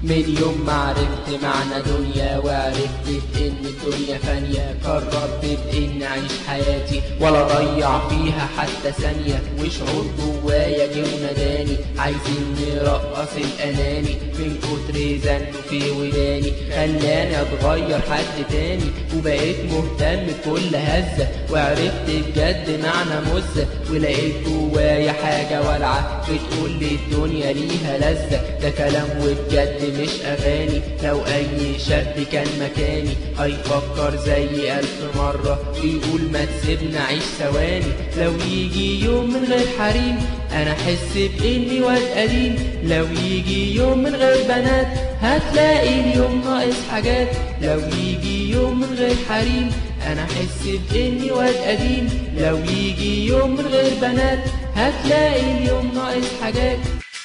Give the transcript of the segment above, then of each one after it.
من يوم ما عرفت معنى دنيا وعرفت بإن الدنيا فانية قررت بإن أعيش حياتي ولا أضيع فيها حتى ثانية وشعور جوايا جه وناداني عايزين نرقص الأناني من كتر زنه في وداني خلاني أتغير حد تاني وبقيت مهتم بكل هزة وعرفت بجد معنى مزة ولقيت جوايا حاجة والعة بتقول لي الدنيا ليها لذة ده كلام وبجد مش أغاني لو أي شاب كان مكاني هيفكر زي ألف مرة ويقول ما تسيبنا عيش ثواني لو يجي يوم من غير حريم أنا أحس بإني واد قديم لو يجي يوم من غير بنات هتلاقي اليوم ناقص حاجات لو يجي يوم من غير حريم أنا أحس بإني واد قديم لو يجي يوم من غير بنات هتلاقي اليوم ناقص حاجات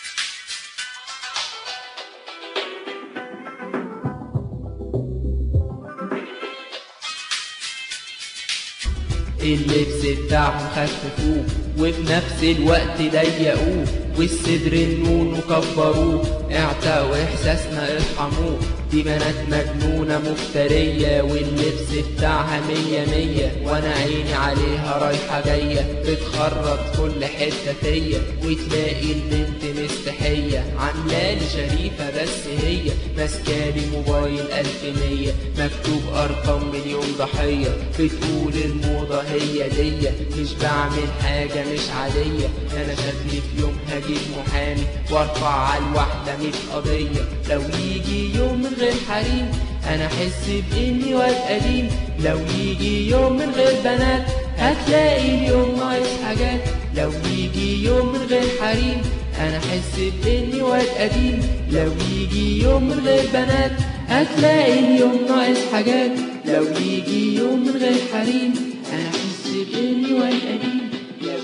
اللبس بتاعهم خففوه وفي نفس الوقت ضيقوه والصدر النون وكبروه اعتقوا احساسنا ارحموه دي بنات مجنونة مفترية واللبس بتاعها مية مية وانا عيني عليها رايحة جاية بتخرط كل حتة فيا وتلاقي البنت مستحية عاملالي شريفة بس هي ماسكالي موبايل ألف مية مكتوب أرقام مليون ضحية بتقول الموضة هي دي مش بعمل حاجة مش عادية أنا شكلي في يوم هجيب محامي وارفع على الواحدة مية قضية لو يجي يوم من غير حريم أنا أحس بإني واد قديم لو يجي يوم من غير بنات هتلاقي اليوم ناقص حاجات لو يجي يوم من غير حريم أنا أحس بإني واد قديم لو يجي يوم من غير بنات هتلاقي اليوم ناقص حاجات لو يجي يوم من غير حريم أنا أحس بإني واد قديم لو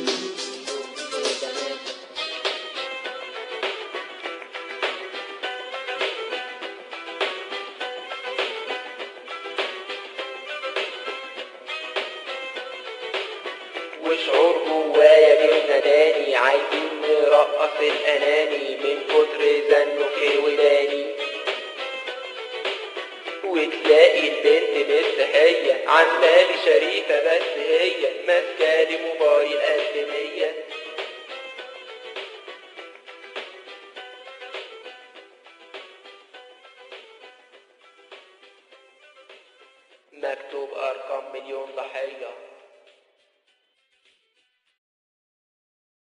وشعور جوايا جه ناداني عايزين نرقص الاناني من كتر زنه في وداني وتلاقي البنت مستحية عاملالي شريفة بس هي ماسكالي موبايل قد مية مكتوب أرقام مليون ضحية